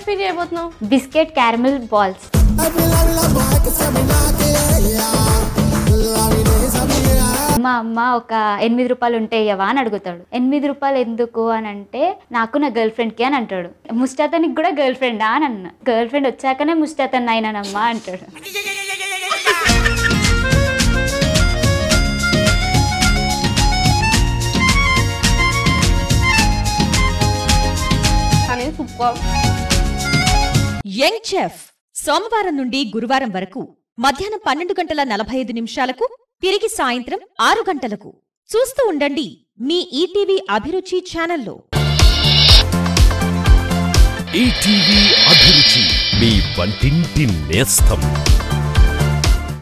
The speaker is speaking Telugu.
రెసిపీ చేయబోతున్నావు బిస్కెట్ క్యారమిల్ బాల్స్ మా అమ్మ ఒక ఎనిమిది రూపాయలు ఉంటాయవా అని అడుగుతాడు ఎనిమిది రూపాయలు ఎందుకు అని అంటే నాకు నా గర్ల్ ఫ్రెండ్కి అని అంటాడు ముష్టాతనికి కూడా గర్ల్ ఫ్రెండా అని అన్న గర్ల్ ఫ్రెండ్ వచ్చాకనే ముష్టాతన్ అయినానమ్మా అంటాడు కానీ సూపర్ యంగ్ చెఫ్ సోమవారం నుండి గురువారం వరకు మధ్యాహ్నం పన్నెండు గంటల నలభై ఐదు నిమిషాలకు తిరిగి సాయంత్రం ఆరు గంటలకు చూస్తూ ఉండండి మీ ఈటీవీ అభిరుచి ఛానల్లో ఈటీవీ అభిరుచి మీ వంటింటి నేస్తం